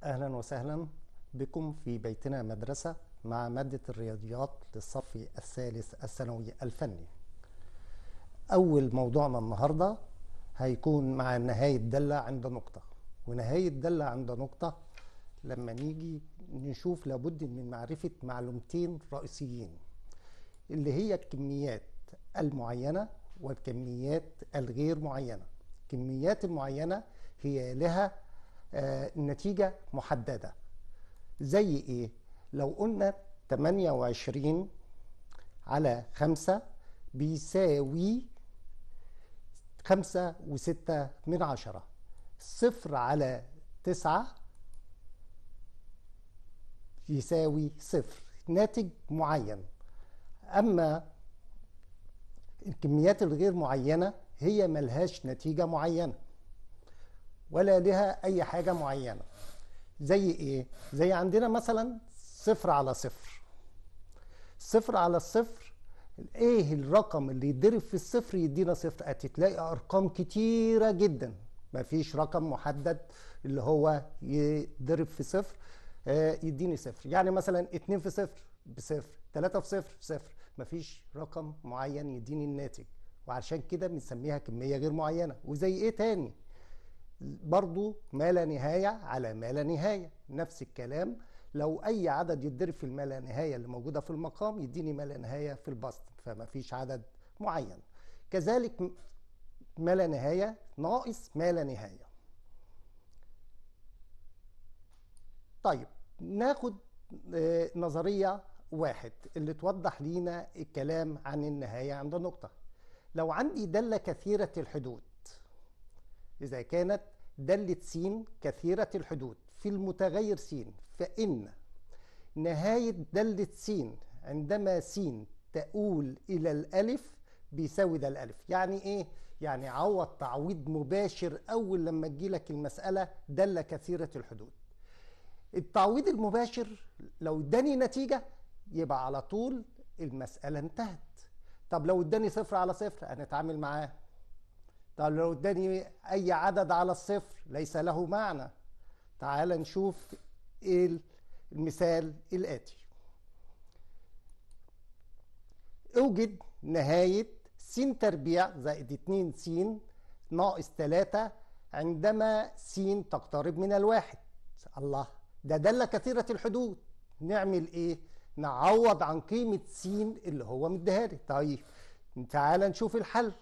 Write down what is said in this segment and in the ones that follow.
أهلا وسهلا بكم في بيتنا مدرسة مع مادة الرياضيات للصف الثالث الثانوي الفني أول موضوعنا النهاردة هيكون مع نهاية دالة عند نقطة ونهاية دالة عند نقطة لما نيجي نشوف لابد من معرفة معلومتين رئيسيين اللي هي الكميات المعينة والكميات الغير معينة الكميات المعينة هي لها آه، نتيجة محددة زي ايه لو قلنا 28 على 5 بيساوي 5 وستة من عشرة صفر على تسعة يساوي صفر ناتج معين أما الكميات الغير معينة هي ملهاش نتيجة معينة ولا لها أي حاجة معينة زي إيه؟ زي عندنا مثلا صفر على صفر صفر على الصفر ايه الرقم اللي يتضرب في الصفر يدينا صفر هتلاقي ارقام كتيره جدا مفيش رقم محدد اللي هو يضرب في صفر آه، يديني صفر يعني مثلا اتنين في صفر بصفر تلاتة في صفر بصفر مفيش رقم معين يديني الناتج وعشان كده بنسميها كمية غير معينة وزي ايه تاني برضو ما لا نهاية على ما لا نهاية نفس الكلام لو أي عدد يتضرب في الما لا نهاية اللي موجودة في المقام يديني ما لا نهاية في البسط فما فيش عدد معين كذلك ما لا نهاية ناقص ما لا نهاية طيب ناخد آه، نظرية واحد اللي توضح لينا الكلام عن النهاية عند نقطة لو عندي دالة كثيرة الحدود إذا كانت دالة س كثيرة الحدود في المتغير س فإن نهاية دالة س عندما س تؤول إلى الألف بيساوي ده الألف يعني إيه؟ يعني عوض تعويض مباشر أول لما تجيلك المسألة دالة كثيرة الحدود التعويض المباشر لو اداني نتيجة يبقى على طول المسألة انتهت طب لو اداني صفر على صفر هنتعامل معاه طب لو اداني اي عدد على الصفر ليس له معنى تعال نشوف ايه المثال الاتي اوجد نهاية س تربيع زائد 2 س ناقص 3 عندما س تقترب من الواحد الله ده دالة كثيرة الحدود نعمل ايه نعوض عن قيمة س اللي هو مديها لي طيب تعال نشوف الحل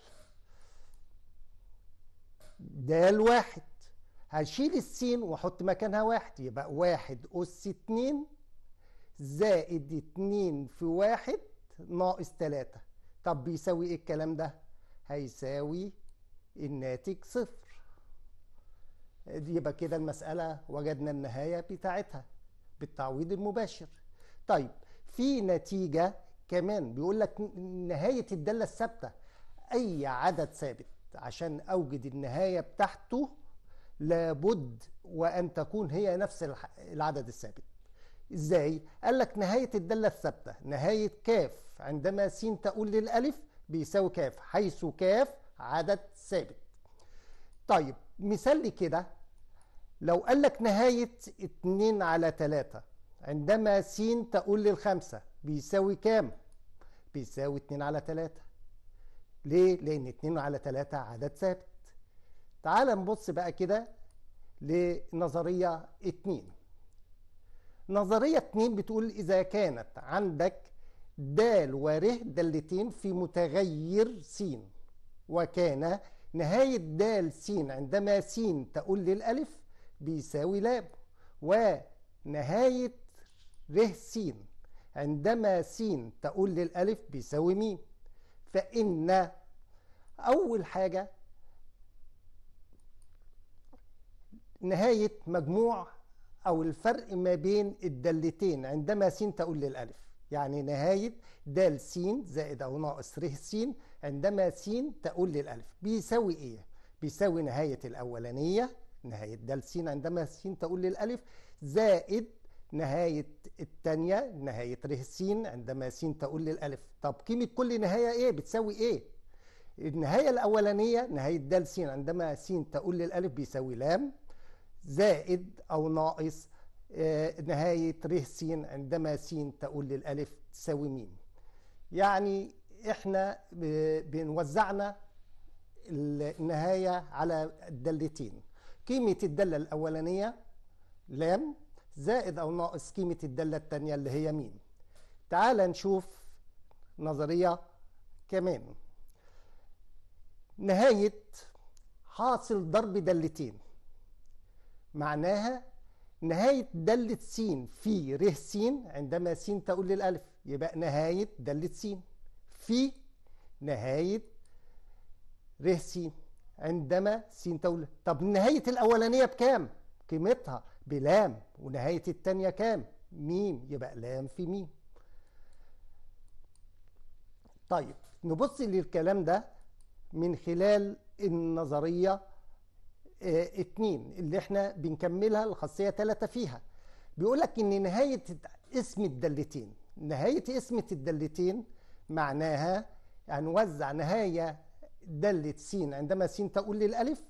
ده الواحد هشيل السين واحط مكانها واحد يبقى واحد أس اتنين زائد اتنين في واحد ناقص تلاتة طب بيساوي ايه الكلام ده؟ هيساوي الناتج صفر يبقى كده المسألة وجدنا النهاية بتاعتها بالتعويض المباشر طيب في نتيجة كمان بيقول لك نهاية الدالة الثابتة أي عدد ثابت عشان أوجد النهاية بتاعته لابد وأن تكون هي نفس الح- العدد الثابت ازاي؟ قال لك نهاية الدالة الثابتة نهاية كاف عندما س تؤول للألف بيساوي كاف حيث كاف عدد ثابت طيب مثال لكده لو قال لك نهاية 2 على 3 عندما س تؤول للخمسة بيساوي كام؟ بيساوي 2 على 3 ليه؟ لأن 2 على 3 عدد ثابت تعال نبص بقى كده لنظرية 2 نظرية 2 بتقول إذا كانت عندك د وره دالتين في متغير س وكان نهاية د س عندما س تؤول للألف بيساوي لام ونهاية ر س عندما س تؤول للألف بيساوي م فإن أول حاجة نهاية مجموع أو الفرق ما بين الدالتين عندما س تؤول للألف يعني نهاية د س زائد أو ناقص ر س عندما س تؤول للألف بيساوي إيه؟ بيساوي نهاية الأولانية نهاية د س عندما س تؤول للألف زائد نهاية التانية نهاية ر س عندما س تؤول للألف طب قيمة كل نهاية إيه؟ بتساوي إيه؟ النهاية الأولانية نهاية د س عندما س تؤول للألف بيساوي لام زائد أو ناقص آه، نهاية ر س عندما س تقول للألف تساوي م يعني احنا ب- بنوزعنا النهاية على الدالتين قيمة الدالة الأولانية لام زائد أو ناقص قيمة الدالة الثانية اللي هي م تعال نشوف نظرية كمان نهاية حاصل ضرب دالتين معناها نهاية دالة س في ر س عندما س تقول للألف يبقى نهاية دالة س في نهاية ر س عندما س تقول طب نهاية الأولانية بكام؟ قيمتها بلام ونهاية التانية كام؟ ميم يبقى لام في ميم طيب نبص للكلام ده من خلال النظرية اه اتنين اللي احنا بنكملها الخاصية تلاتة فيها بيقول لك ان نهاية اسم الدالتين نهاية اسم الدالتين معناها هنوزع نهاية دالة س عندما س تقول للألف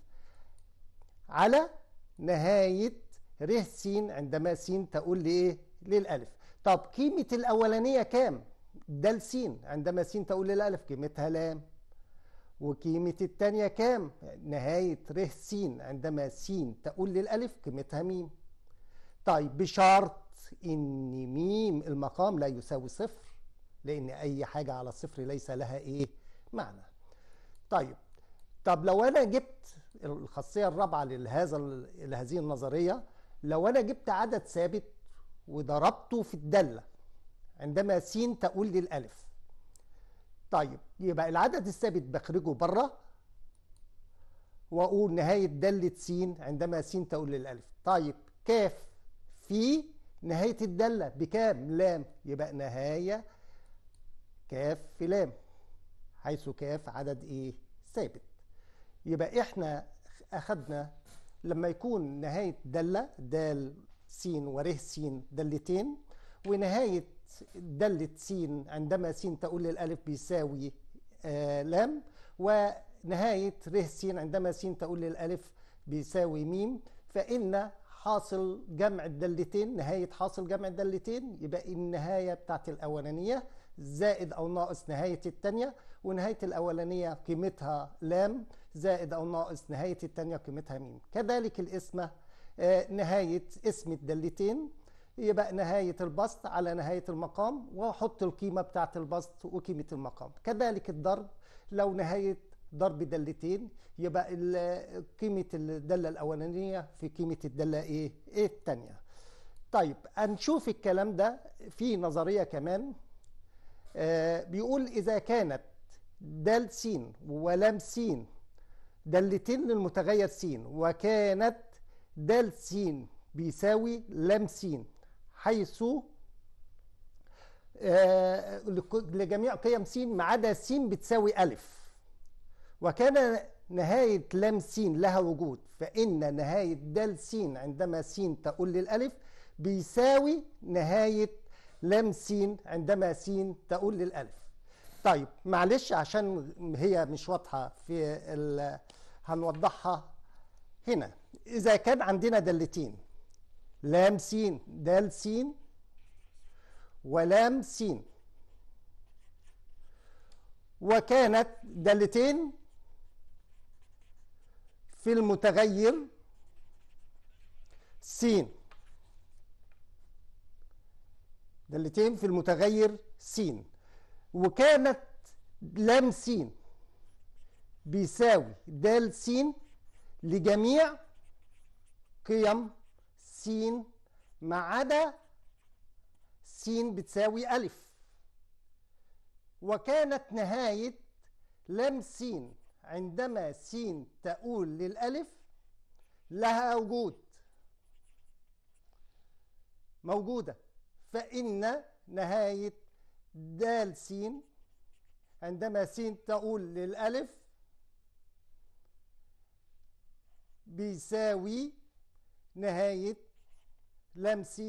على نهاية ر س عندما س تقول لإيه؟ للألف طب قيمة الأولانية كام؟ دال س عندما س تقول للألف قيمتها لام وقيمة التانية كام؟ نهاية ر س عندما س تقول للألف قيمتها م طيب بشرط إن م المقام لا يساوي صفر لأن أي حاجة على صفر ليس لها إيه؟ معنى طيب طب لو أنا جبت الخاصية الرابعة لهذا لهذه النظرية لو أنا جبت عدد ثابت وضربته في الدالة عندما س تقول للألف طيب يبقى العدد الثابت بخرجه بره واقول نهايه داله س عندما س تقول للالف طيب كاف في نهايه الداله بكام لام يبقى نهايه كاف في لام حيث كاف عدد ايه ثابت يبقى احنا اخدنا لما يكون نهايه داله دال س وره س دالتين ونهايه دالة س عندما س تقول للألف بيساوي آه لام ونهاية ر س عندما س تقول للألف بيساوي م فإن حاصل جمع الدالتين نهاية حاصل جمع الدالتين يبقى النهاية بتاعت الأولانية زائد أو ناقص نهاية التانية ونهاية الأولانية قيمتها لام زائد أو ناقص نهاية التانية قيمتها م كذلك الاسم آه نهاية اسم الدالتين يبقى نهاية البسط على نهاية المقام وأحط القيمة بتاعة البسط وقيمة المقام كذلك الضرب لو نهاية ضرب دالتين يبقى قيمة الدالة الأولانية في قيمة الدالة إيه؟ إيه التانية طيب هنشوف الكلام ده في نظرية كمان آه بيقول إذا كانت دال س ولام س دالتين للمتغير س وكانت دال س بيساوي لام س حيث آه لجميع قيم س ما عدا س بتساوي ألف وكان نهاية لام س لها وجود فإن نهاية دال س عندما س تقول للألف بيساوي نهاية لام س عندما س تقول للألف طيب معلش عشان هي مش واضحة في هنوضحها هنا إذا كان عندنا دالتين لام س دال س ولام س وكانت دالتين في المتغير س دالتين في المتغير س وكانت لام س بيساوي دال س لجميع قيم س ما عدا س بتساوي ألف وكانت نهاية لام س عندما س تقول للألف لها وجود موجودة فإن نهاية دال س عندما س تقول للألف بيساوي نهاية لام س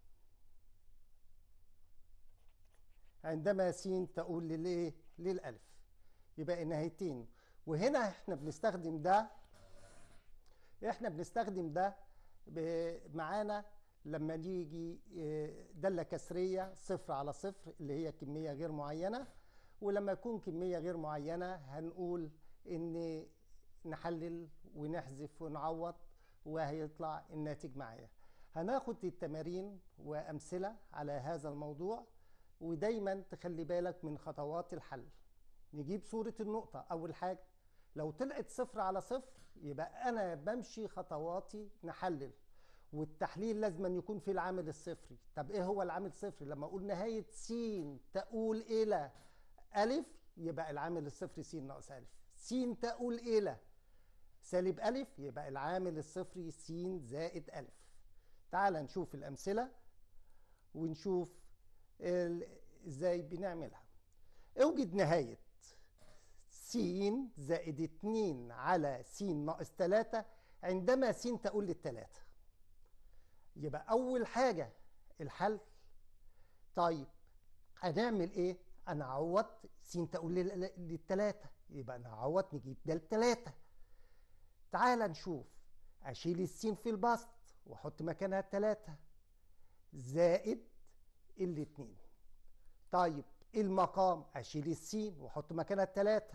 عندما س تقول للايه للألف يبقى النهايتين وهنا احنا بنستخدم ده احنا بنستخدم ده ب- معانا لما نيجي آه، دالة كسرية صفر على صفر اللي هي كمية غير معينة ولما يكون كمية غير معينة هنقول إن نحلل ونحذف ونعوض وهيطلع الناتج معايا هناخد التمارين وأمثلة على هذا الموضوع ودايما تخلي بالك من خطوات الحل نجيب صورة النقطة أول حاجة لو طلعت صفر على صفر يبقى أنا بمشي خطواتي نحلل والتحليل لازم أن يكون في العامل الصفري طب إيه هو العامل الصفري لما أقول نهاية س تقول إلى ألف يبقى العامل الصفري س ناقص ألف س تقول إلى سالب ألف يبقى العامل الصفري س زائد ألف تعال نشوف الأمثلة ونشوف ال- إزاي بنعملها اوجد نهاية س زائد 2 على س ناقص 3 عندما س تقول للتلاتة يبقى أول حاجة الحل طيب هنعمل إيه؟ أنا عوضت س تقول لل- للتلاتة يبقى أنا عوضت نجيب ده التلاتة تعال نشوف أشيل السين في البسط وأحط مكانها التلاتة زائد الاتنين طيب المقام اشيل السين واحط مكانها التلاتة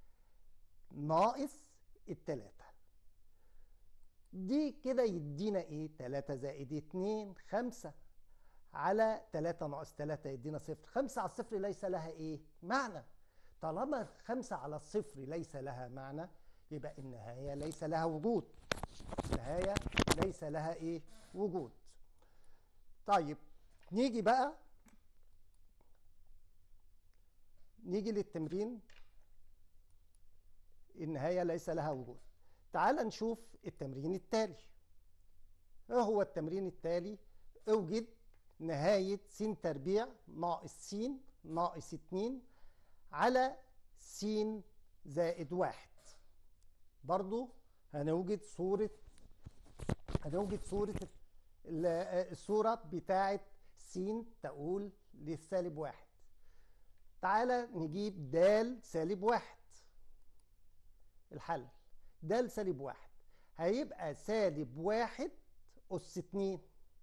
ناقص التلاتة دي كده يدينا ايه تلاتة زائد اتنين خمسة على تلاتة ناقص تلاتة يدينا صفر خمسة على الصفر ليس لها ايه معنى طالما خمسة على الصفر ليس لها معنى يبقى النهاية ليس لها وجود النهاية ليس لها ايه وجود طيب نيجي بقى نيجي للتمرين النهاية ليس لها وجود تعال نشوف التمرين التالي ايه هو التمرين التالي اوجد نهاية س تربيع ناقص س ناقص اتنين على س زائد واحد برضو هنوجد صورة هنوجد صورة ال- الصورة بتاعت س تقول للسالب واحد تعالى نجيب د سالب واحد الحل د سالب واحد هيبقى سالب واحد أس اتنين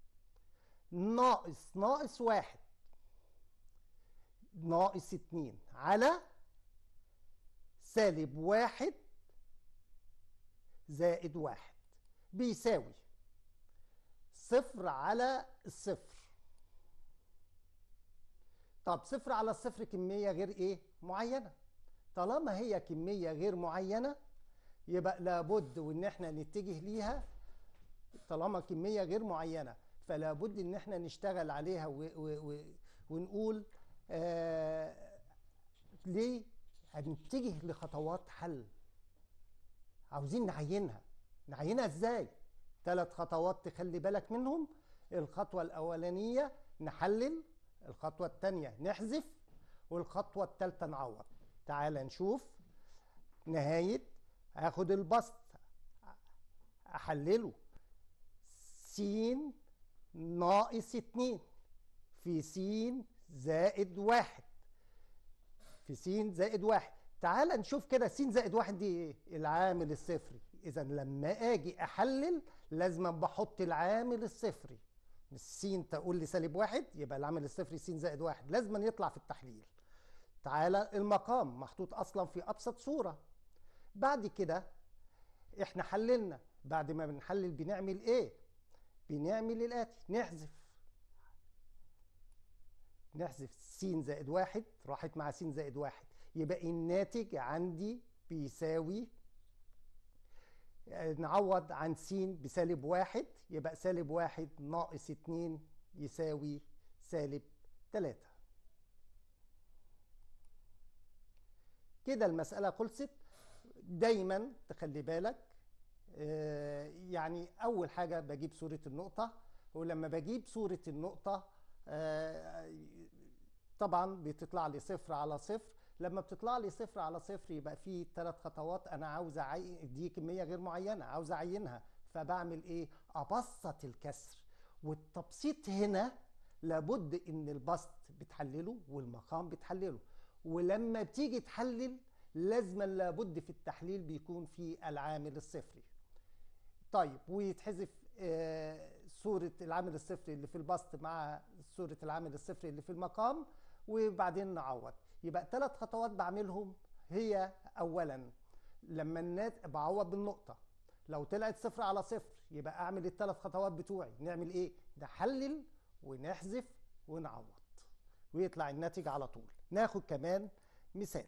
ناقص ناقص واحد ناقص اتنين على سالب واحد زائد واحد بيساوي صفر على الصفر طب صفر على الصفر كمية غير ايه؟ معينة طالما هي كمية غير معينة يبقى لابد وان احنا نتجه ليها طالما كمية غير معينة فلا بد ان احنا نشتغل عليها و و و ونقول آه ليه هنتجه لخطوات حل عاوزين نعينها نعينها ازاي ثلاث خطوات تخلي بالك منهم الخطوة الأولانية نحلل الخطوة الثانية نحذف والخطوة الثالثة نعوض تعال نشوف نهاية هاخد البسط أحلله س ناقص اتنين في س زائد واحد في س زائد واحد تعال نشوف كده س زائد واحد دي ايه العامل الصفري اذا لما اجي احلل لازم بحط العامل الصفري مش س تقول لي سالب واحد يبقى العامل الصفري س زائد واحد لازم يطلع في التحليل تعالى المقام محطوط اصلا في ابسط صورة بعد كده احنا حللنا بعد ما بنحلل بنعمل ايه بنعمل الاتي نحذف نحذف س زائد واحد راحت مع س زائد واحد يبقى الناتج عندي بيساوي نعوض عن س بسالب واحد يبقى سالب واحد ناقص اتنين يساوي سالب تلاتة كده المسألة خلصت دايما تخلي بالك آه، يعني أول حاجة بجيب صورة النقطة ولما بجيب صورة النقطة آه، طبعا بتطلع لي صفر على صفر لما بتطلع لي صفر على صفر يبقى في ثلاث خطوات انا عاوز اعين دي كميه غير معينه عاوز اعينها فبعمل ايه ابسط الكسر والتبسيط هنا لابد ان البسط بتحلله والمقام بتحلله ولما بتيجي تحلل لازما لابد في التحليل بيكون في العامل الصفري طيب ويتحذف آه، صورة العامل الصفري اللي في البسط مع صورة العامل الصفري اللي في المقام وبعدين نعوض يبقى ثلاث خطوات بعملهم هي أولا لما النات بعوض بالنقطة لو طلعت صفر على صفر يبقى أعمل الثلاث خطوات بتوعي نعمل إيه؟ نحلل ونحذف ونعوض ويطلع الناتج على طول ناخد كمان مثال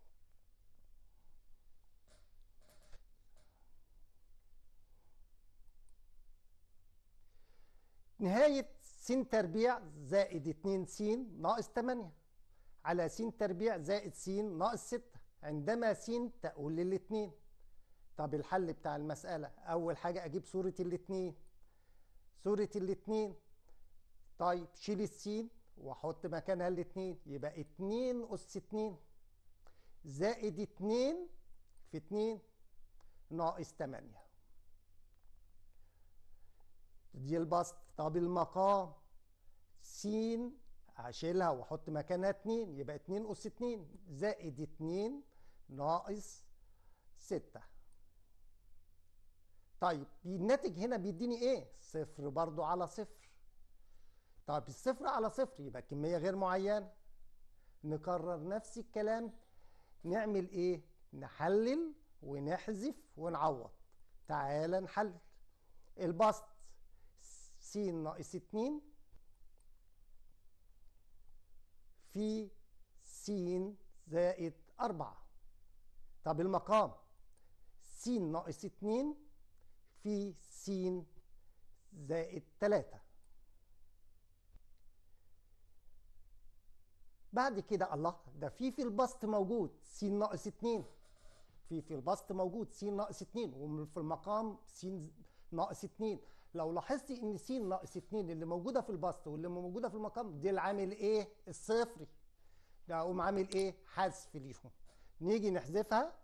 نهاية س تربيع زائد 2 س ناقص 8 على س تربيع زائد س ناقص 6 عندما س تقول للاتنين طب الحل بتاع المسألة أول حاجة أجيب صورة الاتنين صورة الاتنين طيب شيل السين واحط مكانها الاتنين يبقى اتنين أس اتنين زائد اتنين في اتنين ناقص تمانية دي البسط طب المقام س هشيلها واحط مكانها اتنين يبقى اتنين أس اتنين زائد اتنين ناقص ستة طيب الناتج هنا بيديني ايه؟ صفر برضو على صفر طب الصفر على صفر يبقى كمية غير معينة نكرر نفس الكلام نعمل ايه؟ نحلل ونحذف ونعوض تعال نحلل البسط س ناقص اتنين في س زائد أربعة طب المقام س ناقص اتنين في س زائد تلاتة بعد كده الله ده في في البسط موجود س ناقص اتنين في في البسط موجود س ناقص اتنين وفي المقام س ناقص اتنين لو لاحظتي ان س ناقص اتنين اللي موجوده في البسط واللي موجوده في المقام دي العامل ايه؟ الصفري ده اقوم عامل ايه؟ حذف ليهم نيجي نحذفها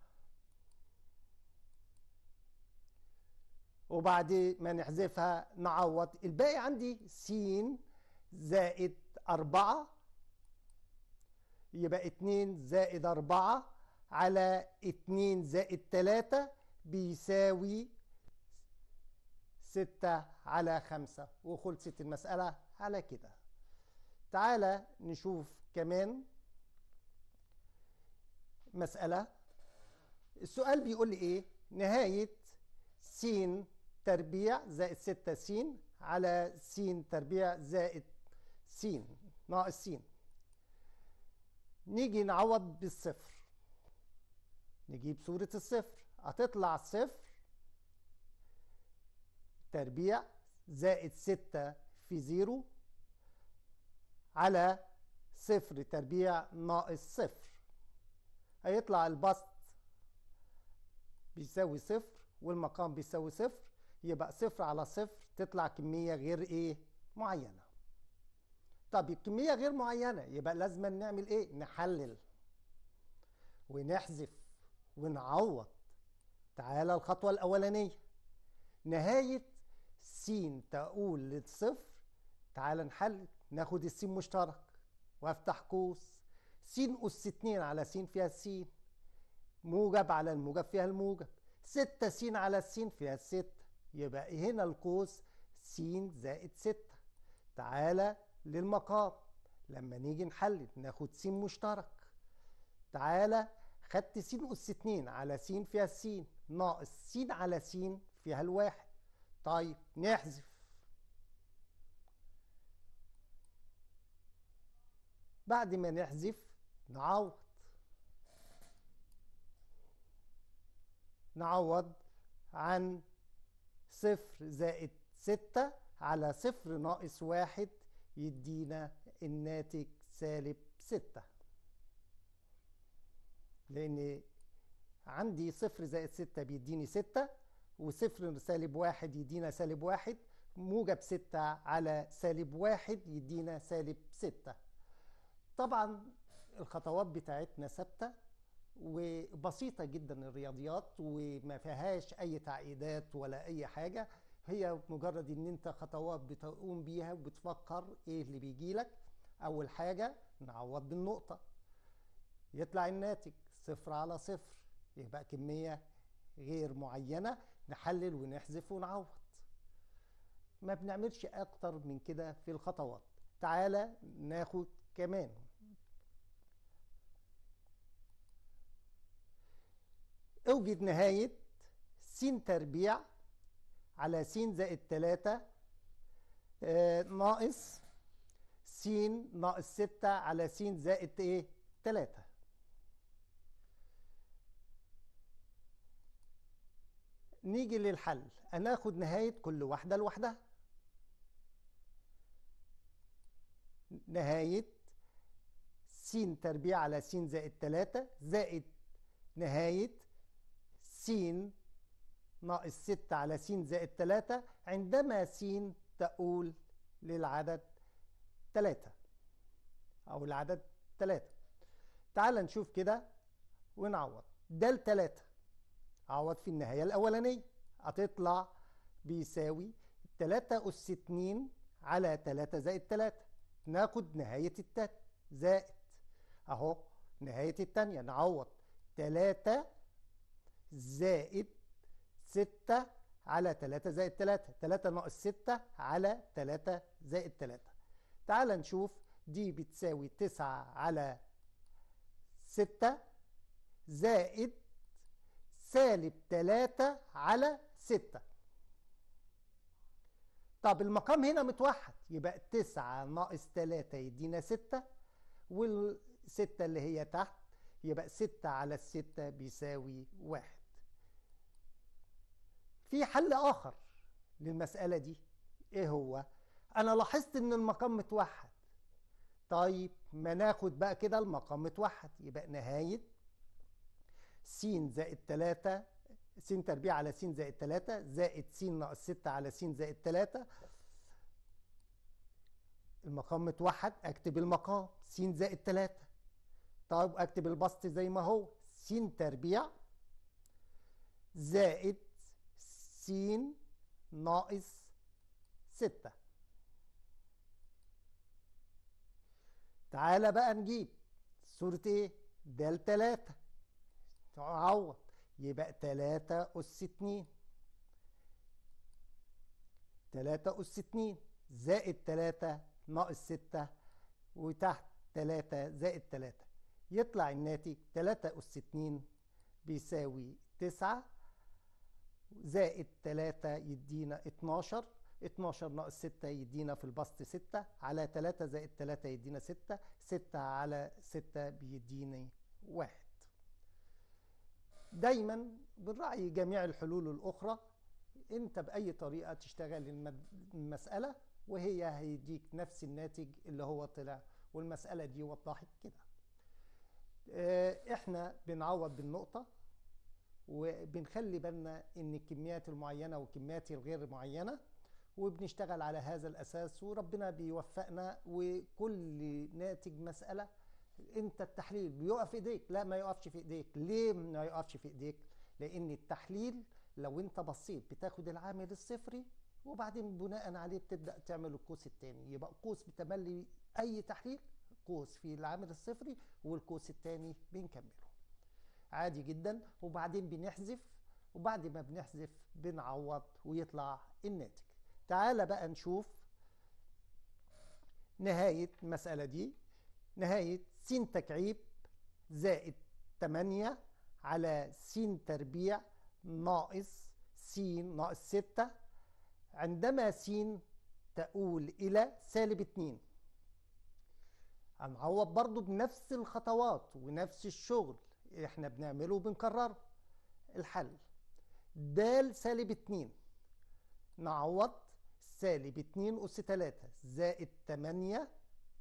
وبعد ما نحذفها نعوض الباقي عندي س زائد أربعة يبقى اتنين زائد أربعة على اتنين زائد تلاتة بيساوي ستة على خمسة وخلصت المسألة على كده تعالى نشوف كمان مسألة السؤال بيقول لي ايه نهاية س تربيع زائد ستة س على س تربيع زائد س ناقص س نيجي نعوض بالصفر نجيب صورة الصفر هتطلع صفر تربيع زائد ستة في زيرو على صفر تربيع ناقص صفر هيطلع البسط بيساوي صفر والمقام بيساوي صفر يبقى صفر على صفر تطلع كمية غير ايه معينة طب الكمية غير معينة يبقى لازم نعمل ايه نحلل ونحذف ونعوض تعالى الخطوة الأولانية نهاية س تقول للصفر تعالى نحلل ناخد السين مشترك وافتح قوس س أس 2 على س فيها السين موجب على الموجب فيها الموجب 6 س على السين فيها الستة يبقى هنا القوس س زائد 6 تعالى للمقام لما نيجي نحلل ناخد س مشترك تعالى خدت س أس 2 على س فيها السين ناقص س على س فيها الواحد طيب نحذف بعد ما نحذف نعوض نعوض عن صفر زائد ستة على صفر ناقص واحد يدينا الناتج سالب ستة لأن عندي صفر زائد ستة بيديني ستة وصفر سالب واحد يدينا سالب واحد موجب ستة على سالب واحد يدينا سالب ستة طبعا الخطوات بتاعتنا ثابته وبسيطه جدا الرياضيات وما فيهاش اي تعقيدات ولا اي حاجه هي مجرد ان انت خطوات بتقوم بيها وبتفكر ايه اللي بيجي لك اول حاجه نعوض بالنقطه يطلع الناتج صفر على صفر يبقى كميه غير معينه نحلل ونحذف ونعوض ما بنعملش اكتر من كده في الخطوات تعالى ناخد كمان اوجد نهاية س تربيع على س زائد تلاتة آه ناقص س ناقص ستة على س زائد ايه تلاتة نيجي للحل هناخد نهاية كل واحدة لوحدها نهاية س تربيع على س زائد تلاتة زائد نهاية س ناقص ستة على س زائد تلاتة عندما س تؤول للعدد تلاتة أو العدد تلاتة تعال نشوف كده ونعوض ده التلاتة عوض في النهاية الأولانية هتطلع بيساوي تلاتة أس اتنين على تلاتة زائد تلاتة ناخد نهاية التانية زائد أهو نهاية التانية نعوض تلاتة زائد ستة على تلاتة زائد تلاتة تلاتة ناقص ستة على تلاتة زائد تلاتة تعال نشوف دي بتساوي تسعة على ستة زائد سالب تلاتة على ستة طب المقام هنا متوحد يبقى تسعة ناقص تلاتة يدينا ستة والستة اللي هي تحت يبقى ستة على الستة بيساوي واحد في حل آخر للمسألة دي إيه هو؟ أنا لاحظت إن المقام متوحد طيب ما ناخد بقى كده المقام متوحد يبقى نهاية س زائد تلاتة س تربيع على س زائد تلاتة زائد س ناقص ستة على س زائد تلاتة المقام متوحد اكتب المقام س زائد تلاتة طيب اكتب البسط زي ما هو س تربيع زائد س ناقص ستة تعالى بقى نجيب صورة ايه ده التلاتة تعوض يبقى تلاتة أس اتنين تلاتة أس اتنين زائد تلاتة ناقص ستة وتحت تلاتة زائد تلاتة يطلع الناتج تلاتة أس اتنين بيساوي تسعة زائد تلاتة يدينا اتناشر اتناشر ناقص ستة يدينا في البسط ستة على تلاتة زائد تلاتة يدينا ستة ستة على ستة بيديني واحد دايما بنراعي جميع الحلول الأخرى انت بأي طريقة تشتغل المسألة وهي هيديك نفس الناتج اللي هو طلع والمسألة دي وضحت كده احنا بنعوض بالنقطة وبنخلي بالنا ان الكميات المعينة والكميات الغير معينة وبنشتغل على هذا الأساس وربنا بيوفقنا وكل ناتج مسألة انت التحليل بيقف في ايديك لا ما يقفش في ايديك ليه ما يقفش في ايديك لان التحليل لو انت بصيت بتاخد العامل الصفري وبعدين بناء عليه بتبدا تعمل القوس الثاني يبقى قوس بتملي اي تحليل قوس في العامل الصفري والقوس الثاني بنكمله عادي جدا وبعدين بنحذف وبعد ما بنحذف بنعوض ويطلع الناتج تعال بقى نشوف نهاية المسألة دي نهاية س تكعيب زائد 8 على س تربيع ناقص س ناقص 6 عندما س تؤول إلى سالب 2 هنعوض برضو بنفس الخطوات ونفس الشغل احنا بنعمله وبنكرره الحل د سالب 2 نعوض سالب 2 أس 3 زائد 8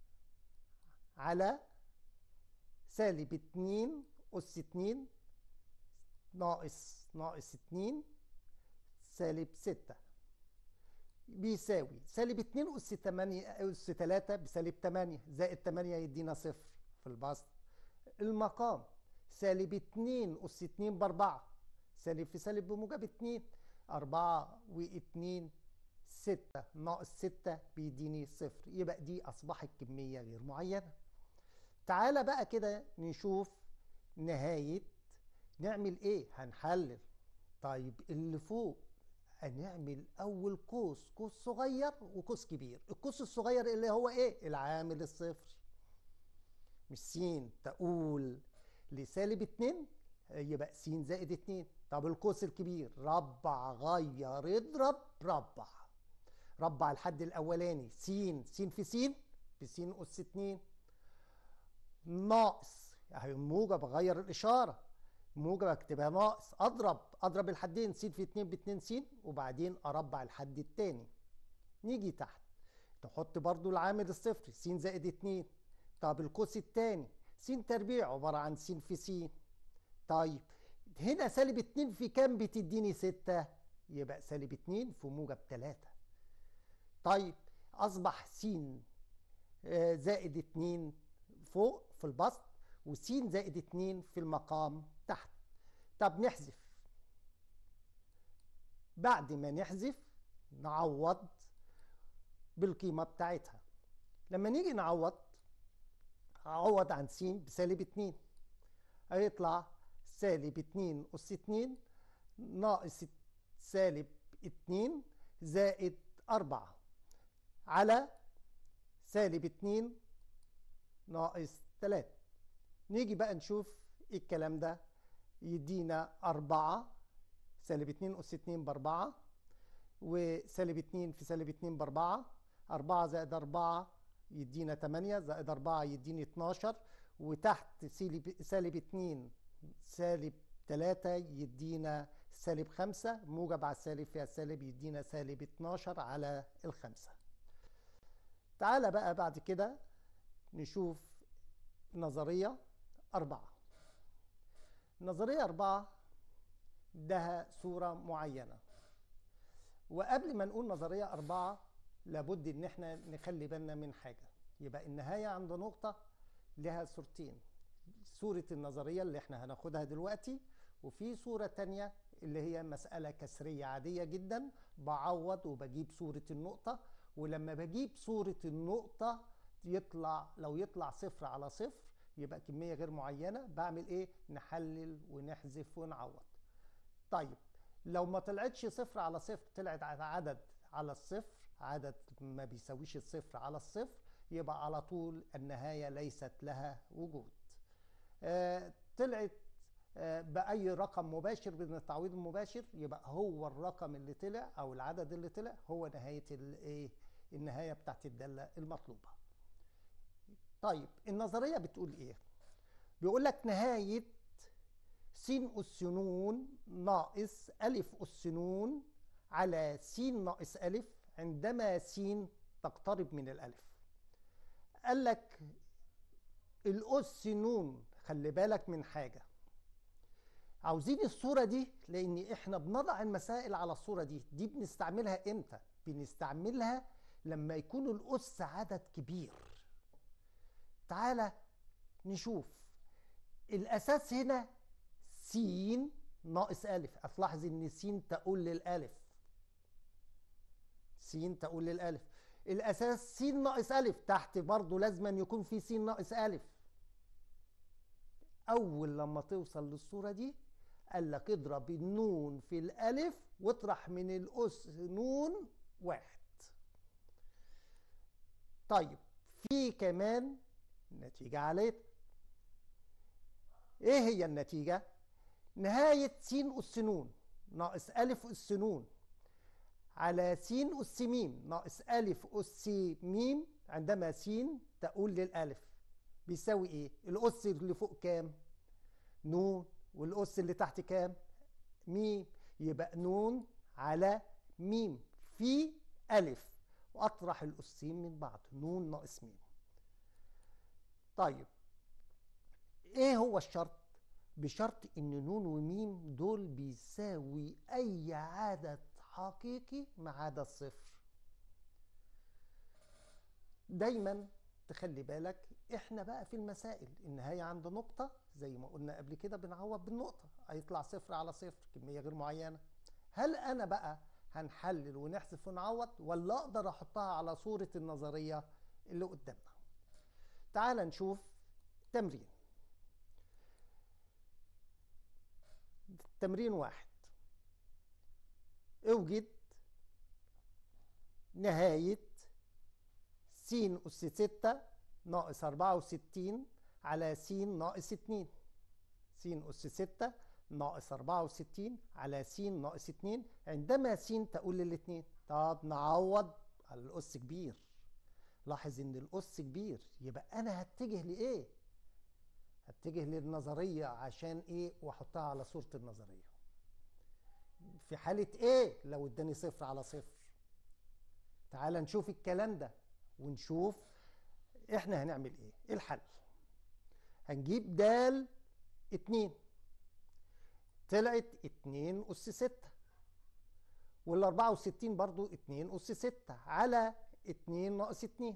على سالب 2 أس 2 ناقص ناقص 2 سالب 6 بيساوي سالب 2 أس 8 أس 3 بسالب 8 زائد 8 يدينا صفر في البسط المقام سالب 2 أس 2 بأربعة سالب في سالب بموجب 2 4 و2 6 ناقص 6 بيديني صفر يبقى دي أصبحت كمية غير معينة تعالى بقى كده نشوف نهاية نعمل ايه هنحلل طيب اللي فوق هنعمل اول قوس قوس صغير وقوس كبير القوس الصغير اللي هو ايه العامل الصفري مش س تقول لسالب اتنين يبقى س زائد اتنين طب القوس الكبير ربع غير اضرب ربع ربع الحد الاولاني س س في س بس اس اتنين ناقص اهي موجب اغير الاشاره موجب اكتبها ناقص اضرب اضرب الحدين س في 2 ب 2 س وبعدين اربع الحد التاني نيجي تحت نحط برضو العامل الصفري س زائد 2 طب القوس التاني س تربيع عباره عن س في س طيب هنا سالب 2 في كام بتديني 6 يبقى سالب 2 في موجب 3 طيب اصبح س زائد 2 فوق في البسط وس زائد 2 في المقام تحت طب نحذف بعد ما نحذف نعوض بالقيمة بتاعتها لما نيجي نعوض أعوض عن س بسالب 2 هيطلع سالب 2 أس 2 ناقص سالب 2 زائد 4 على سالب 2 ناقص 3 نيجي بقى نشوف ايه الكلام ده يدينا 4 سالب 2 أس 2 ب 4 وسالب 2 في سالب 2 ب 4 4 زائد 4 يدينا 8 زائد 4 يديني 12 وتحت سالب سالب 2 سالب 3 يدينا سالب 5 موجب على السالب فيها السالب يدينا سالب 12 على الخمسة تعالى بقى بعد كده نشوف نظرية أربعة نظرية أربعة ده صورة معينة وقبل ما نقول نظرية أربعة لابد إن احنا نخلي بالنا من حاجة يبقى النهاية عند نقطة لها صورتين صورة النظرية اللي احنا هناخدها دلوقتي وفي صورة تانية اللي هي مسألة كسرية عادية جدا بعوض وبجيب صورة النقطة ولما بجيب صورة النقطة يطلع لو يطلع صفر على صفر يبقى كمية غير معينة بعمل ايه نحلل ونحذف ونعوض طيب لو ما طلعتش صفر على صفر طلعت عدد على الصفر عدد ما بيساويش الصفر على الصفر يبقى على طول النهاية ليست لها وجود آه طلعت آه بأي رقم مباشر من التعويض المباشر يبقى هو الرقم اللي طلع أو العدد اللي طلع هو نهاية الايه النهاية بتاعت الدالة المطلوبة طيب النظرية بتقول ايه بيقول لك نهاية س أس ن ناقص ألف أس ن على س ناقص ألف عندما س تقترب من الألف قال لك الأس ن خلي بالك من حاجة عاوزين الصورة دي لأن إحنا بنضع المسائل على الصورة دي دي بنستعملها إمتى؟ بنستعملها لما يكون الأس عدد كبير تعالى نشوف الأساس هنا س ناقص ألف هتلاحظ إن س تقول للألف س تقول للألف الأساس س ناقص ألف تحت برضه لازم يكون في س ناقص ألف أول لما توصل للصورة دي قال لك اضرب النون في الألف واطرح من الأس نون واحد طيب في كمان نتيجة عليه ايه هي النتيجة نهاية س أس ن ناقص ألف أس ن على س أس م ناقص ألف أس م عندما س تقول للألف بيساوي ايه الأس اللي فوق كام ن والأس اللي تحت كام م يبقى ن على م في ألف وأطرح الأسين من بعض ن ناقص م طيب ايه هو الشرط بشرط ان نون وميم دول بيساوي اي عدد حقيقي ما عدا الصفر دايما تخلي بالك احنا بقى في المسائل النهاية عند نقطة زي ما قلنا قبل كده بنعوض بالنقطة هيطلع صفر على صفر كمية غير معينة هل انا بقى هنحلل ونحذف ونعوض ولا اقدر احطها على صورة النظرية اللي قدامنا تعال نشوف تمرين تمرين واحد اوجد نهاية س أس ستة ناقص أربعة وستين على س ناقص اتنين س أس ستة ناقص أربعة وستين على س ناقص اتنين عندما س تقول للاتنين طب نعوض على الأس كبير لاحظ إن الأس كبير يبقى أنا هتجه لإيه؟ هتجه للنظرية عشان إيه؟ وأحطها على صورة النظرية في حالة إيه؟ لو اداني صفر على صفر تعال نشوف الكلام ده ونشوف احنا هنعمل ايه ايه الحل هنجيب دال اتنين طلعت اتنين اس ستة والاربعة وستين برضو اتنين اس ستة على اتنين ناقص اتنين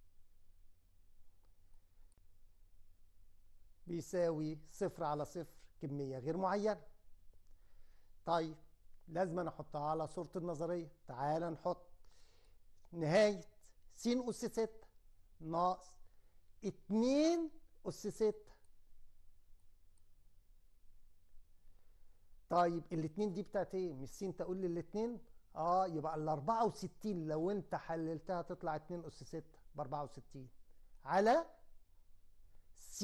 بيساوي صفر على صفر كمية غير معينة طيب لازم أنا احطها على صورة النظرية تعال نحط نهاية س أس ستة ناقص اتنين أس ستة طيب الاتنين دي بتاعت ايه؟ مش س تقول لي الاتنين؟ اه يبقى ال 64 لو انت حللتها تطلع 2 أس 6 ب 64 على س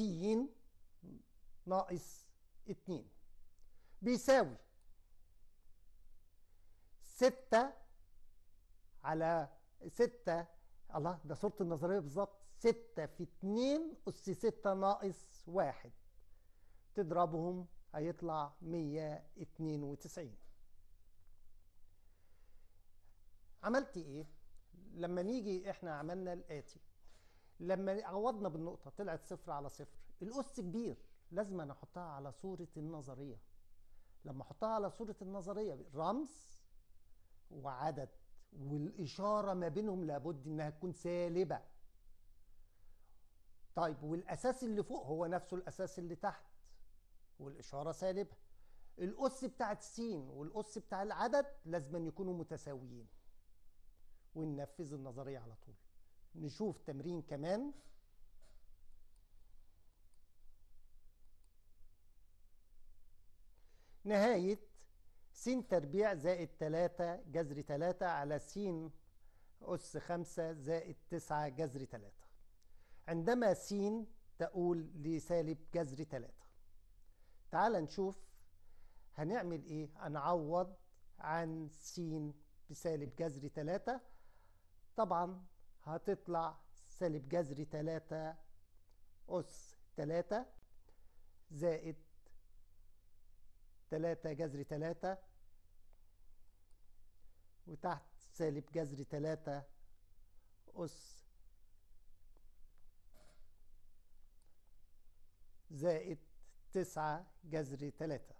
ناقص 2 بيساوي 6 على ستة الله ده صورة النظرية بالظبط ستة في اتنين أس ستة ناقص واحد تضربهم هيطلع مية اتنين وتسعين عملت ايه؟ لما نيجي احنا عملنا الآتي لما عوضنا بالنقطة طلعت صفر على صفر الأس كبير لازم أنا أحطها على صورة النظرية لما أحطها على صورة النظرية رمز وعدد والإشارة ما بينهم لابد إنها تكون سالبة طيب والأساس اللي فوق هو نفسه الأساس اللي تحت والإشارة سالبة الأس بتاعت س والأس بتاع العدد لازم يكونوا متساويين وننفذ النظرية على طول نشوف تمرين كمان نهاية س تربيع زائد 3 جذر 3 على س أس 5 زائد 9 جذر 3 عندما س تقول لسالب جذر 3 تعال نشوف هنعمل ايه هنعوض عن س بسالب جذر 3 طبعا هتطلع سالب جذر 3 أس 3 زائد 3 جذر 3 وتحت سالب جذر 3 أس زائد 9 جذر 3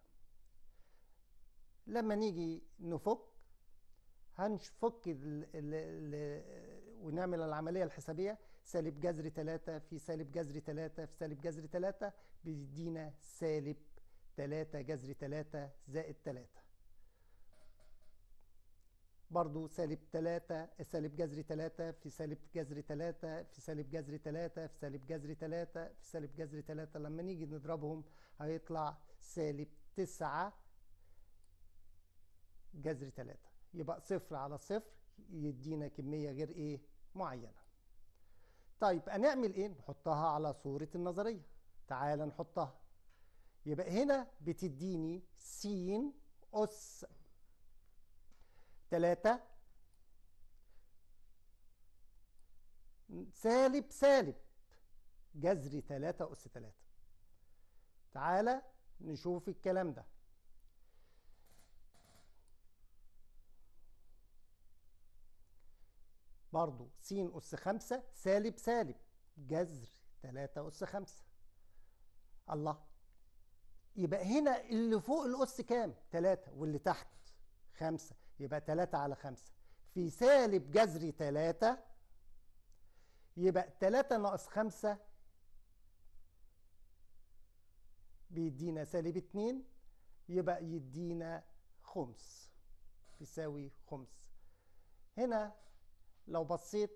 لما نيجي نفك هنفك ال ال ونعمل العملية الحسابية سالب جذر 3 في سالب جذر 3 في سالب جذر 3 بيدينا سالب 3 جذر 3 زائد 3 برضو سالب 3 سالب جذر 3 في سالب جذر 3 في سالب جذر 3 في سالب جذر 3 في سالب جذر 3 لما نيجي نضربهم هيطلع سالب 9 جذر 3 يبقى صفر على صفر يدينا كمية غير ايه معينة طيب هنعمل ايه نحطها على صورة النظرية تعال نحطها يبقى هنا بتديني س أس تلاتة سالب سالب جذر تلاتة أس تلاتة تعالى نشوف الكلام ده برضو س أس خمسة سالب سالب جذر تلاتة أس خمسة الله يبقى هنا اللي فوق الأس كام؟ تلاتة واللي تحت خمسة يبقى تلاتة على خمسة في سالب جذر تلاتة يبقى تلاتة ناقص خمسة بيدينا سالب اتنين يبقى يدينا خمس بيساوي خمس هنا لو بصيت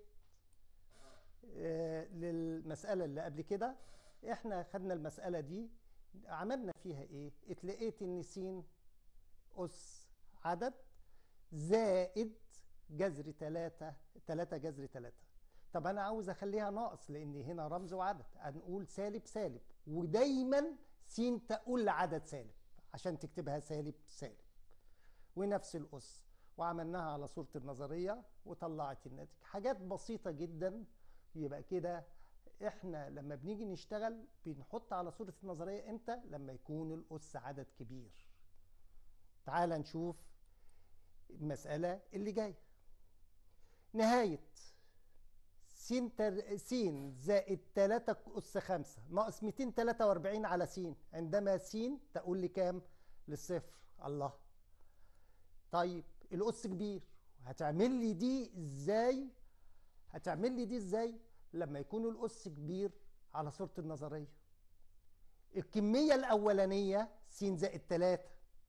آه للمسألة اللي قبل كده احنا خدنا المسألة دي عملنا فيها ايه اتلقيت ان س أس عدد زائد جذر 3 3 جذر 3 طب انا عاوز اخليها ناقص لان هنا رمز وعدد هنقول سالب سالب ودايما س تقول لعدد سالب عشان تكتبها سالب سالب ونفس الأس وعملناها على صورة النظرية وطلعت الناتج حاجات بسيطة جدا يبقى كده احنا لما بنيجي نشتغل بنحط على صورة النظرية امتى لما يكون الأس عدد كبير تعال نشوف المسألة اللي جاية نهاية س تر... س زائد 3 أس 5 ناقص 243 على س عندما س تقول لي كام؟ للصفر الله طيب الأس كبير هتعمل لي دي ازاي؟ هتعمل لي دي ازاي؟ لما يكون الأس كبير على صورة النظرية الكمية الأولانية س زائد 3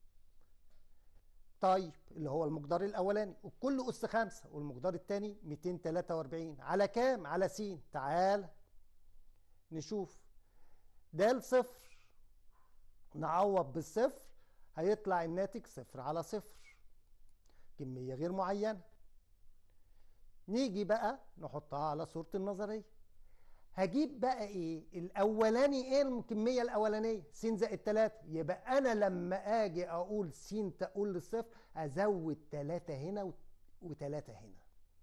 طيب اللي هو المقدار الاولاني وكل اس خمسة والمقدار الثاني 243 على كام على س تعال نشوف ده صفر نعوض بالصفر هيطلع الناتج صفر على صفر كمية غير معينة نيجي بقى نحطها على صورة النظرية هجيب بقى ايه الاولاني ايه الكميه الاولانيه س زائد 3 يبقى انا لما اجي اقول س تقول للصفر ازود 3 هنا و3 هنا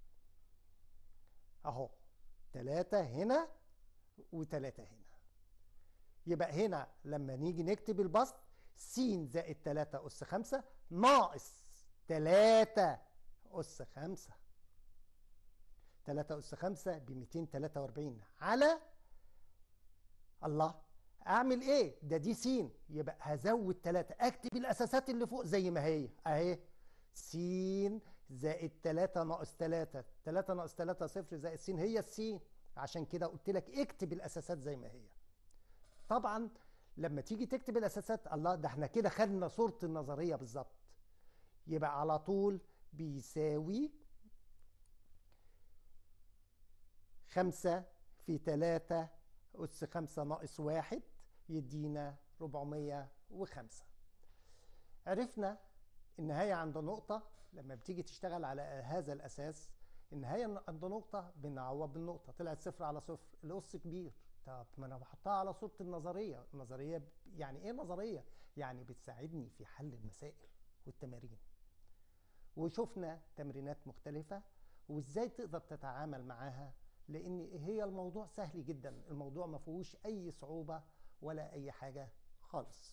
اهو 3 هنا و3 هنا يبقى هنا لما نيجي نكتب البسط س زائد 3 اس 5 ناقص 3 اس 5 3 أس 5 ب 243 على الله أعمل إيه؟ ده دي س يبقى هزود 3 أكتب الأساسات اللي فوق زي ما هي أهي س زائد 3 ناقص 3 3 ناقص 3 صفر زائد س هي السين عشان كده قلت لك اكتب الأساسات زي ما هي طبعا لما تيجي تكتب الأساسات الله ده احنا كده خدنا صورة النظرية بالظبط يبقى على طول بيساوي خمسة في تلاتة أس خمسة ناقص واحد يدينا ربعمية وخمسة عرفنا النهاية عند نقطة لما بتيجي تشتغل على هذا الأساس النهاية عند نقطة بنعوض بالنقطة طلعت صفر على صفر الأس كبير طب ما أنا بحطها على صورة النظرية النظرية يعني إيه نظرية؟ يعني بتساعدني في حل المسائل والتمارين وشفنا تمرينات مختلفة وإزاي تقدر تتعامل معاها لان هي الموضوع سهل جدا الموضوع ما فيهوش اي صعوبه ولا اي حاجه خالص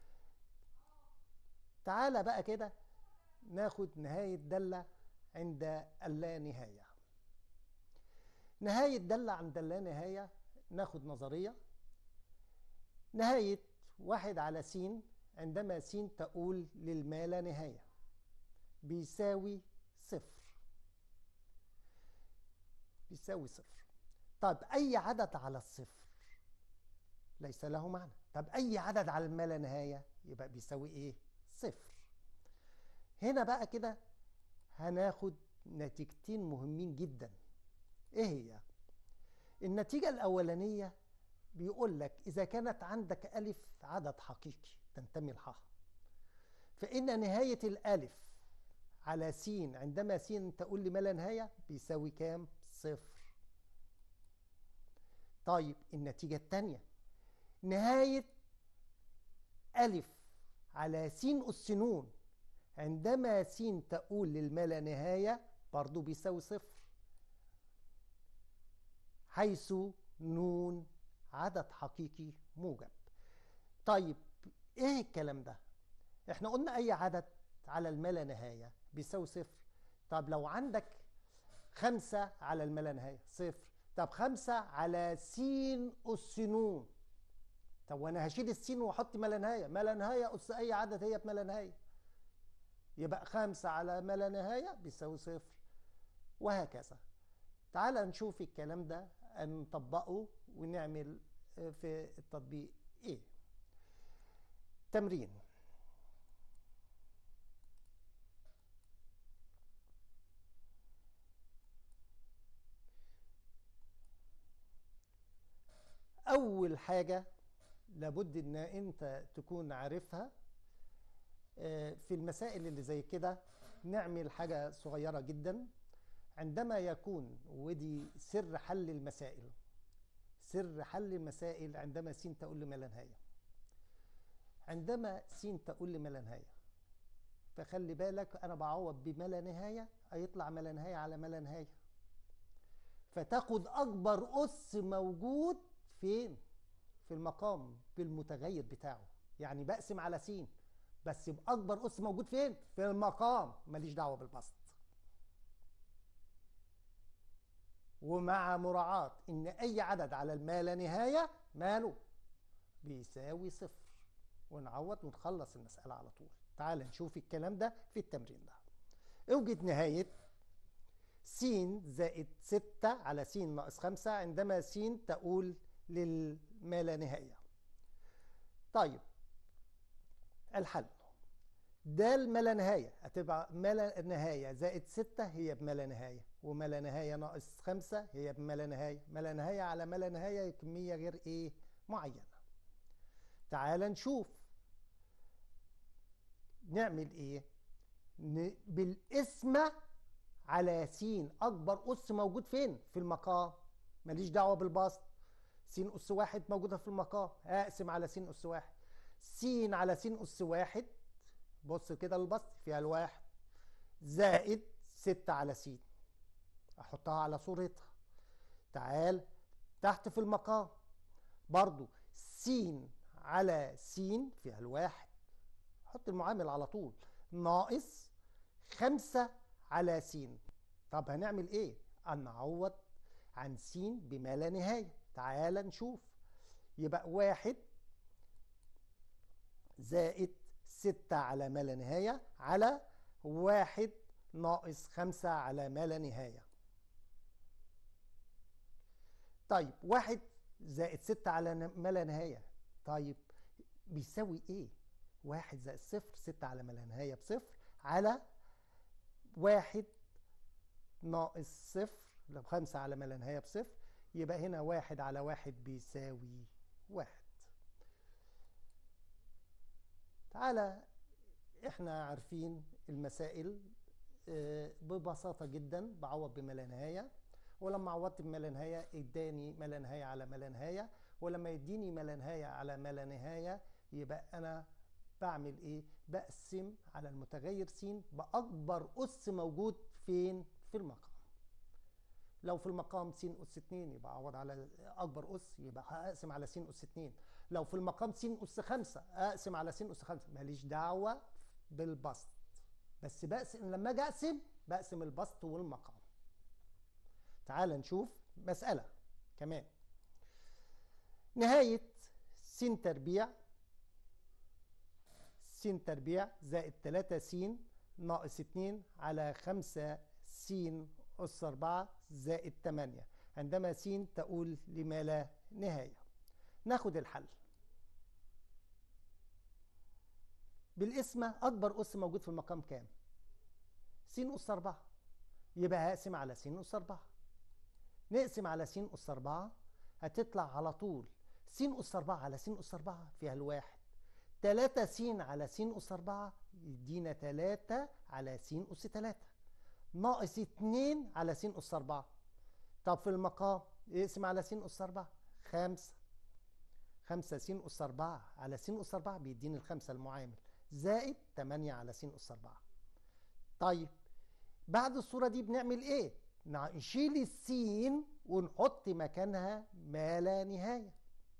تعالى بقى كده ناخد نهايه داله عند اللا نهايه نهايه داله عند اللا نهايه ناخد نظريه نهايه واحد على س عندما س تقول للما لا نهايه بيساوي صفر بيساوي صفر طب أي عدد على الصفر ليس له معنى طب أي عدد على ما لا نهاية يبقى بيساوي إيه؟ صفر هنا بقى كده هناخد نتيجتين مهمين جدا إيه هي؟ النتيجة الأولانية بيقول لك إذا كانت عندك ألف عدد حقيقي تنتمي لها فإن نهاية الألف على س عندما س تقول لي ما لا نهاية بيساوي كام؟ صفر طيب النتيجة الثانية نهاية ألف على س أس نون عندما س تقول للما لا نهاية برضو بيساوي صفر حيث نون عدد حقيقي موجب طيب ايه الكلام ده احنا قلنا اي عدد على الما لا نهاية بيساوي صفر طب لو عندك خمسة على الما لا نهاية صفر طب خمسة على س أس نون طب وأنا هشيل السين وأحط ما لا نهاية ما لا نهاية أس أي عدد هي بما لا نهاية يبقى خمسة على ما لا نهاية بيساوي صفر وهكذا تعال نشوف الكلام ده نطبقه ونعمل في التطبيق إيه تمرين اول حاجه لابد ان انت تكون عارفها في المسائل اللي زي كده نعمل حاجة صغيرة جدا عندما يكون ودي سر حل المسائل سر حل المسائل عندما س تقول لما لا نهاية عندما س تقول لما لا نهاية فخلي بالك أنا بعوض بما لا نهاية هيطلع ما لا نهاية على ما لا نهاية فتاخد أكبر أس موجود فين؟ في المقام بالمتغير بتاعه يعني بقسم على س بس بأكبر أس موجود فين؟ في المقام ماليش دعوة بالبسط ومع مراعاة إن أي عدد على الما لا نهاية ماله بيساوي صفر ونعوض ونخلص المسألة على طول تعال نشوف الكلام ده في التمرين ده اوجد نهاية س زائد ستة على س ناقص خمسة عندما س تقول للما لا نهاية طيب الحل ده ما لا نهاية هتبقى ما لا نهاية زائد ستة هي بما لا نهاية وما لا نهاية ناقص خمسة هي بما لا نهاية ما لا نهاية على ما لا نهاية كمية غير ايه معينة تعال نشوف نعمل ايه ن... بالقسمة على س اكبر اس موجود فين في المقام ماليش دعوة بالبسط س اس واحد موجودة في المقام اقسم على س اس واحد س على س اس واحد بص كده للبسط فيها الواحد زائد ستة على س احطها على صورتها تعال تحت في المقام برضو س على س فيها الواحد حط المعامل على طول ناقص خمسة على س طب هنعمل ايه هنعوض عن س بما لا نهاية تعال نشوف يبقى واحد زائد ستة على ما لا نهاية على واحد ناقص خمسة على ما لا نهاية طيب واحد زائد ستة على ما لا نهاية طيب بيساوي ايه واحد زائد صفر ستة على ما لا نهاية بصفر على واحد ناقص صفر لو خمسة على ما لا نهاية بصفر يبقى هنا واحد على واحد بيساوي واحد تعالى احنا عارفين المسائل ببساطة جدا بعوض بما لا نهاية ولما عوضت بما لا نهاية اداني ما لا نهاية على ما لا نهاية ولما يديني ما لا نهاية على ما لا نهاية يبقى أنا بعمل إيه؟ بقسم على المتغير س بأكبر أس موجود فين؟ في المقام. لو في المقام س أس 2 يبقى أعوض على أكبر أس يبقى هقسم على س أس 2. لو في المقام س أس 5 أقسم على س أس 5 ماليش دعوة بالبسط. بس بقسم لما أجي أقسم بقسم البسط والمقام. تعال نشوف مسألة كمان. نهاية س تربيع س تربيع زائد 3 س ناقص 2 على 5 س أس 4 زائد 8 عندما س تقول لما لا نهاية ناخد الحل بالقسمة أكبر أس موجود في المقام كام؟ س أس 4 يبقى هقسم على س أس 4 نقسم على س أس 4 هتطلع على طول س أس 4 على س أس 4 فيها الواحد 3 س على س أس 4 يدينا 3 على س أس 3 ناقص 2 على س أس 4 طب في المقام اقسم على س أس 4 5 5 س أس 4 على س أس 4 بيديني الخمسة المعامل زائد 8 على س أس 4 طيب بعد الصورة دي بنعمل ايه؟ نشيل السين ونحط مكانها ما لا نهايه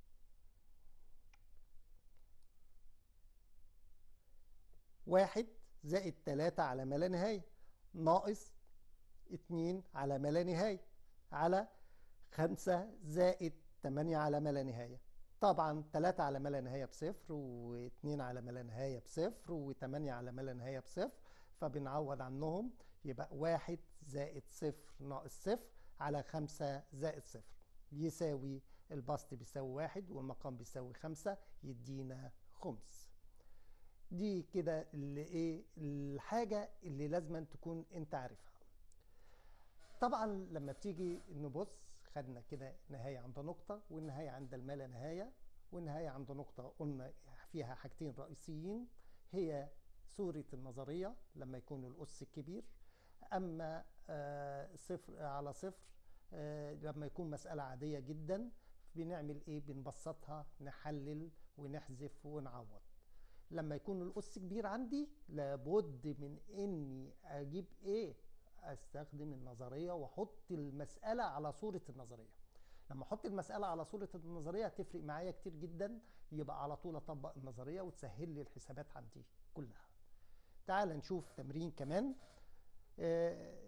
واحد زائد تلاتة على ما لا نهاية ناقص اتنين على ما لا نهاية على خمسة زائد تمانية على ما لا نهاية طبعا تلاتة على ما لا نهاية بصفر واتنين على ما لا نهاية بصفر وتمانية على ما لا نهاية بصفر فبنعوض عنهم يبقى واحد زائد صفر ناقص صفر على خمسة زائد صفر يساوي البسط بيساوي واحد والمقام بيساوي خمسة يدينا خمس دي كده اللي ايه الحاجه اللي لازم تكون انت عارفها طبعا لما بتيجي نبص خدنا كده نهايه عند نقطه والنهايه عند الما لا نهايه والنهايه عند نقطه قلنا فيها حاجتين رئيسيين هي صورة النظرية لما يكون الأس كبير أما آه، صفر على صفر آه، لما يكون مسألة عادية جدا بنعمل إيه بنبسطها نحلل ونحذف ونعوض لما يكون الأس كبير عندي لابد من إني أجيب إيه أستخدم النظرية وأحط المسألة على صورة النظرية لما احط المساله على صوره النظريه هتفرق معايا كتير جدا يبقى على طول اطبق النظريه وتسهل لي الحسابات عندي كلها تعال نشوف تمرين كمان آه،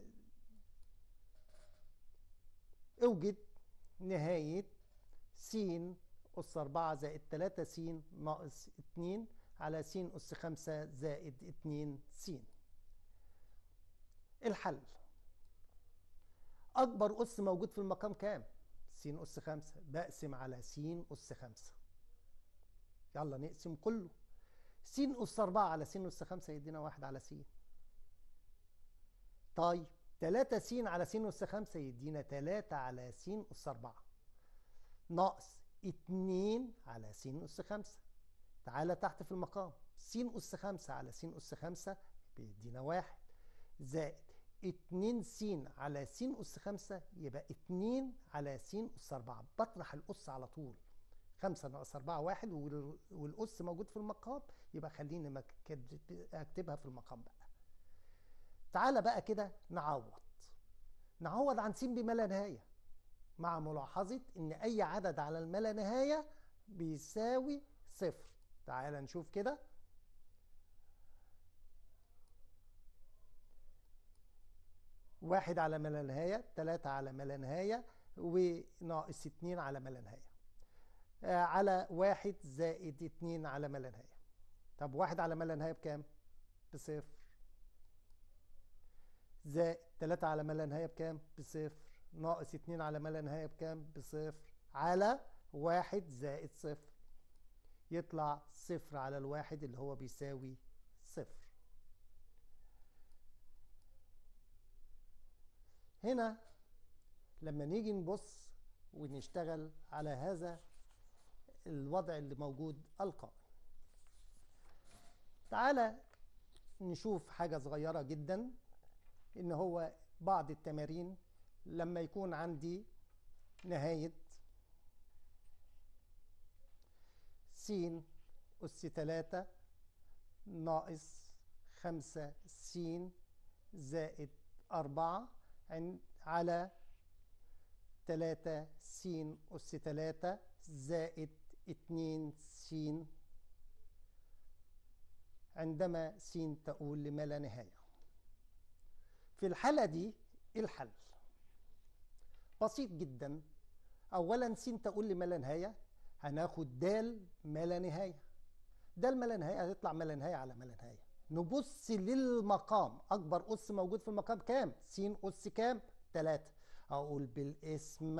اوجد نهايه س أس 4 زائد 3 س ناقص 2 على س أس 5 زائد 2 س الحل أكبر أس موجود في المقام كام؟ س أس 5 بقسم على س أس 5 يلا نقسم كله س أس 4 على س أس 5 يدينا 1 على س طيب 3 س على س أس 5 يدينا 3 على س أس 4 ناقص 2 على س أس 5 تعالى تحت في المقام س أس 5 على س أس 5 بيدينا 1 زائد 2 س على س أس 5 يبقى 2 على س أس 4 بطرح الأس على طول 5 ناقص 4 1 وال- والأس موجود في المقام يبقى خليني مك- أكتبها في المقام بقى تعالى بقى كده نعوض نعوض عن س بما لا نهاية مع ملاحظة إن أي عدد على الما لا نهاية بيساوي صفر تعالى نشوف كده واحد على ما لا نهاية تلاتة على ما لا نهاية وناقص اتنين على ما لا نهاية آه، على واحد زائد اتنين على ما لا نهاية طب واحد على ما لا نهاية بكام؟ بصفر زائد تلاتة على ما لا نهاية بكام؟ بصفر ناقص اتنين على ما لا نهاية بكام؟ بصفر على واحد زائد صفر يطلع صفر على الواحد اللي هو بيساوي صفر هنا لما نيجي نبص ونشتغل على هذا الوضع اللي موجود القائم تعالى نشوف حاجة صغيرة جدا ان هو بعض التمارين لما يكون عندي نهاية س أس تلاتة ناقص خمسة س زائد أربعة عن- على تلاتة س أس تلاتة زائد اتنين س عندما س تؤول لما لا نهاية في الحالة دي إيه الحل بسيط جدا أولا س تؤول لما لا نهاية هناخد دال ما لا نهاية دال ما لا نهاية هتطلع ما لا نهاية على ما لا نهاية نبص للمقام أكبر أس موجود في المقام كام س أس كام تلاتة أقول بالاسم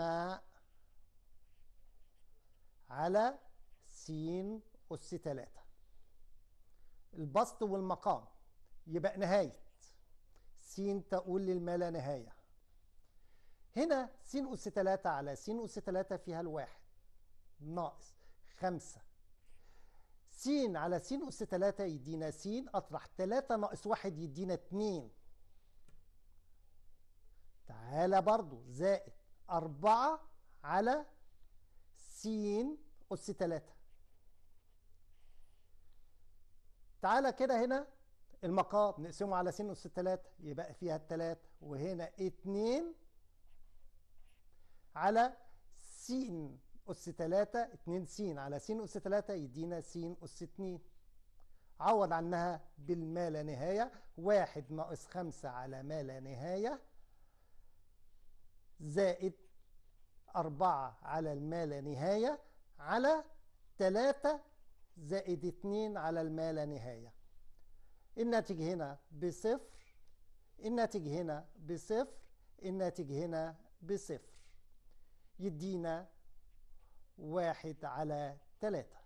على س أس تلاتة البسط والمقام يبقى نهاية س تقول للما لا نهاية هنا س أس تلاتة على س أس تلاتة فيها الواحد ناقص خمسة س على س أس تلاتة يدينا س أطرح تلاتة ناقص واحد يدينا اتنين تعالى برضو زائد أربعة على س أس تلاتة تعالى كده هنا المقام نقسمه على س أس تلاتة يبقى فيها التلاتة وهنا اتنين على س أس تلاتة اتنين س على س أس تلاتة يدينا س أس اتنين عوض عنها بالما لا نهاية واحد ناقص خمسة على ما لا نهاية زائد أربعة على الما لا نهاية على تلاتة زائد اتنين على الما لا نهاية الناتج هنا بصفر الناتج هنا بصفر الناتج هنا بصفر يدينا واحد على تلاتة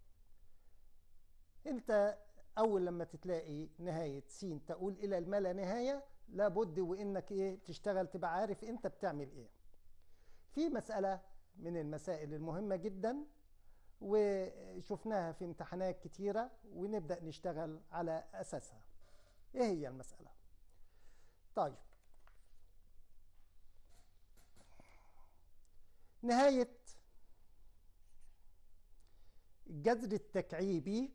انت اول لما تتلاقي نهاية س تقول الى الما لا نهاية لابد وانك ايه تشتغل تبقى عارف انت بتعمل ايه في مسألة من المسائل المهمة جدا وشفناها في امتحانات كتيرة ونبدأ نشتغل على أساسها إيه هي المسألة؟ طيب نهاية الجذر التكعيبي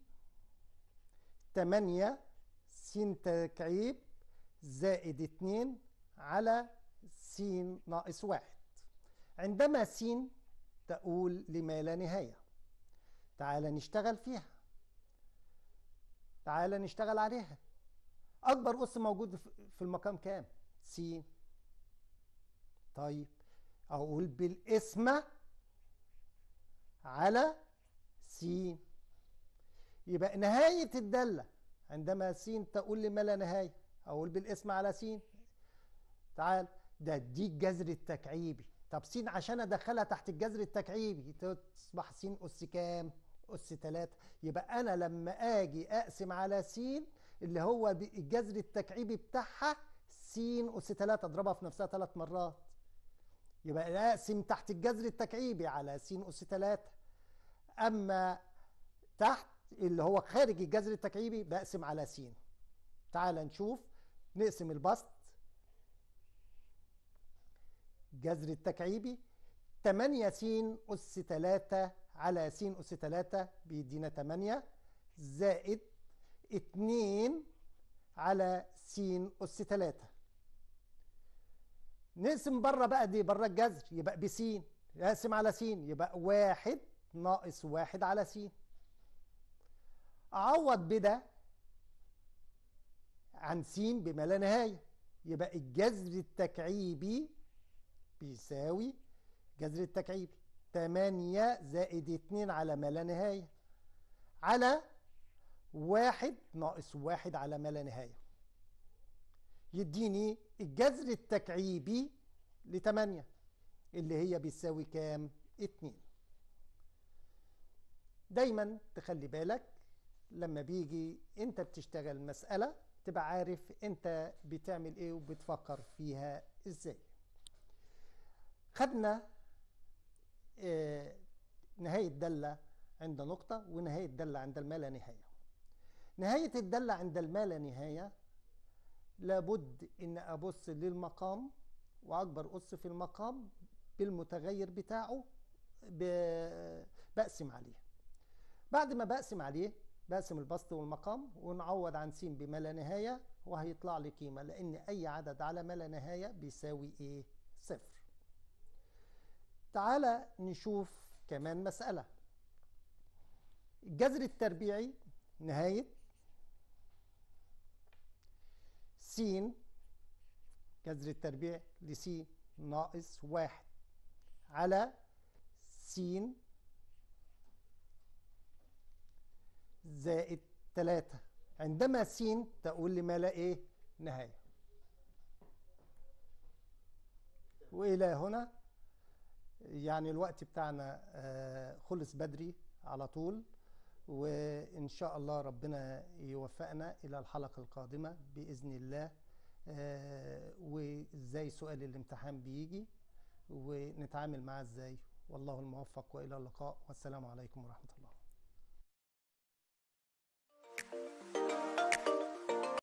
8 س تكعيب زائد 2 على س ناقص 1 عندما س تقول لما لا نهاية تعال نشتغل فيها تعال نشتغل عليها أكبر أس موجود في المقام كام؟ س طيب أقول بالاسم على س يبقى نهاية الدالة عندما س تقول لما لا نهاية أقول بالاسم على س تعال ده دي الجذر التكعيبي طب س عشان أدخلها تحت الجذر التكعيبي تصبح س أس كام؟ أس 3 يبقى أنا لما أجي أقسم على س اللي هو الجذر التكعيبي بتاعها س أس 3 أضربها في نفسها ثلاث مرات يبقى أقسم تحت الجذر التكعيبي على س أس 3 أما تحت اللي هو خارج الجذر التكعيبي بقسم على س تعال نشوف نقسم البسط جذر التكعيبي 8 س أس 3 على س أس 3 بيدينا 8 زائد 2 على س أس 3 نقسم بره بقى دي بره الجذر يبقى بس نقسم على س يبقى واحد ناقص واحد على س أعوض بده عن س بما لا نهاية يبقى الجذر التكعيبي بيساوي جذر التكعيبي 8 زائد 2 على ما لا نهاية على واحد ناقص واحد على ما لا نهاية يديني الجذر التكعيبي لتمانية اللي هي بيساوي كام؟ اتنين دايما تخلي بالك لما بيجي انت بتشتغل مسألة تبقى عارف انت بتعمل ايه وبتفكر فيها ازاي خدنا اه نهاية دالة عند نقطة ونهاية دالة عند الما لا نهاية نهاية الدالة عند الما لا نهاية لابد ان ابص للمقام واكبر اس في المقام بالمتغير بتاعه بقسم عليه بعد ما بقسم عليه بقسم البسط والمقام ونعوض عن س بما لا نهايه وهيطلع لي قيمه لان اي عدد على ما لا نهايه بيساوي ايه صفر تعالى نشوف كمان مساله الجذر التربيعي نهايه س جذر التربيع لس ناقص واحد على س زائد تلاتة عندما س تقول لي ما لا ايه نهاية وإلى هنا يعني الوقت بتاعنا خلص بدري على طول وإن شاء الله ربنا يوفقنا إلى الحلقة القادمة بإذن الله آه وإزاي سؤال الامتحان بيجي ونتعامل معاه إزاي والله الموفق وإلى اللقاء والسلام عليكم ورحمة الله